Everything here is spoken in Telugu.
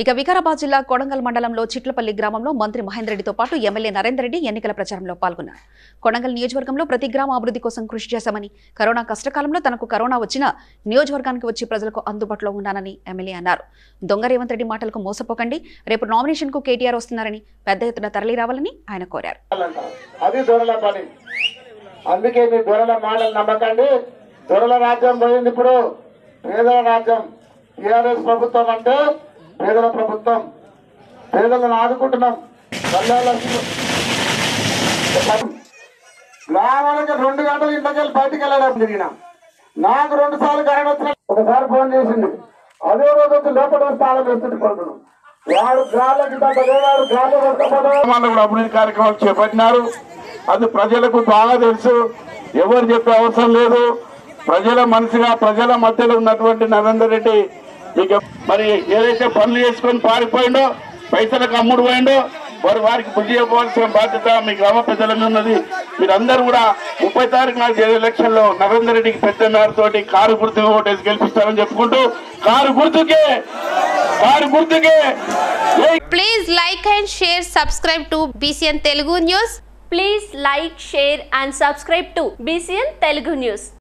ఇక వికారాబాద్ జిల్లా కొడంగల్ మండలంలో చిట్లపల్లి గ్రామంలో మంత్రి మహేందర్ రెడ్డితో పాటు ఎమ్మెల్యే నరేందర్ రెడ్డి ఎన్నికల ప్రచారంలో పాల్గొన్నారు కొడంగల్ నియోజకవర్గంలో ప్రతి గ్రామ అభివృద్ధి కోసం కృషి చేశామని కరోనా కష్టకాలంలో తనకు కరోనా వచ్చినా నియోజకవర్గానికి వచ్చి ప్రజలకు అందుబాటులో ఉన్నానని ఎమ్మెల్యే అన్నారు దొంగ రేవంత్ రెడ్డి మాటలకు మోసపోకండి రేపు నామినేషన్ కు కేటీఆర్ వస్తున్నారని పెద్ద ఎత్తున తరలి రావాలని ఆయన కోరారు అంటారు. అది దొరల పని అందుకే మీ దొరల మాటలు నమ్మకండి దొరల రాజ్యం పోయింది ఇప్పుడు పేదల రాజ్యం టిఆర్ఎస్ ప్రభుత్వం అంటే పేదల ప్రభుత్వం పేదలను ఆదుకుంటున్నాం పల్లెలకు గ్రామాలకు రెండు గంటలు ఇంట్లోకి బయటికి వెళ్ళడం తిరిగిన నాకు రెండు సార్లు కరెంట్ వచ్చిన ఒకసారి ఫోన్ చేసింది అదే రోజు వచ్చి లోపల వస్తే తాళం వేస్తుంటే పడుతున్నాం వాడు గాళ్ళకి వాడు గాల్లో కొట్టకపోవడం గ్రామాల్లో కూడా అభివృద్ధి కార్యక్రమాలు చేపట్టినారు అది ప్రజలకు బాగా తెలుసు ఎవరు చెప్పే అవసరం లేదు ప్రజల మనసుగా ప్రజల మధ్యలో ఉన్నటువంటి నరేందర్ రెడ్డి ఇక మరి ఏదైతే పనులు చేసుకొని పారిపోయిండో పైసలకు అమ్ముడు పోయిండో వారి వారికి బుద్ధి చెప్పవలసిన బాధ్యత మీ గ్రామ ప్రజల మీద ఉన్నది మీరందరూ కూడా ముప్పై తారీఖు నాడు జరిగే ఎలక్షన్ లో నరేందర్ రెడ్డికి పెద్ద మేరతోటి కారు గుర్తుగా ఓటేసి గెలిపిస్తారని చెప్పుకుంటూ కారు గుర్తుకే కారు గుర్తుకే జై Please like and share, subscribe to BCN Telugu News. Please like, share and subscribe to BCN Telugu News.